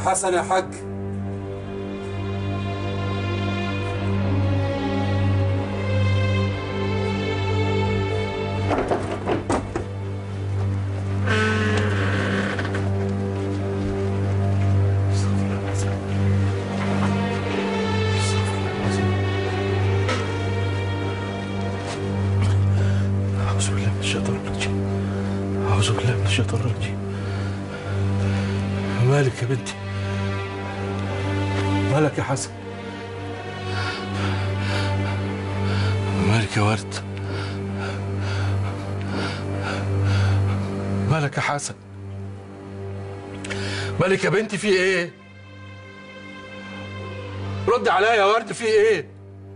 حسن يا حاج أعوذ بالله من الشيطان الرجيم أعوذ بالله من الشيطان الرجيم مالك يا بنتي مالك يا حسن مالك يا ورد مالك يا حسن مالك يا بنتي في ايه رد عليا يا ورد في ايه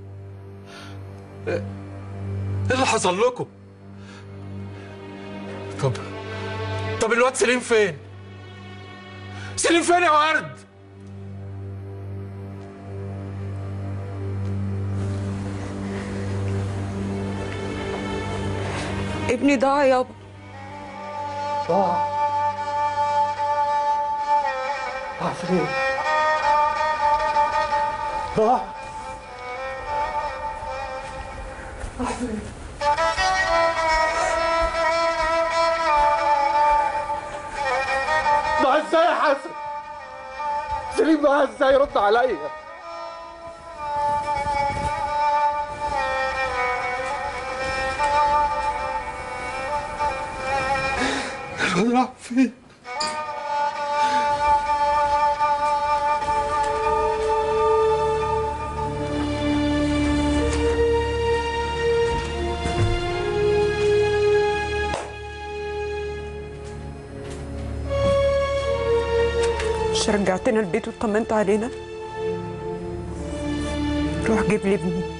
ايه اللي حصل لكم طب طب الواد سليم فين سليم فين يا ورد ابني ضاع يابا ضاع ضاع فين ضاع ضاع ازاي يا حسن سليم ضاع ازاي رد عليا الواد راح فين مش رجعتنا البيت وطمنت علينا روح جيب لي ابني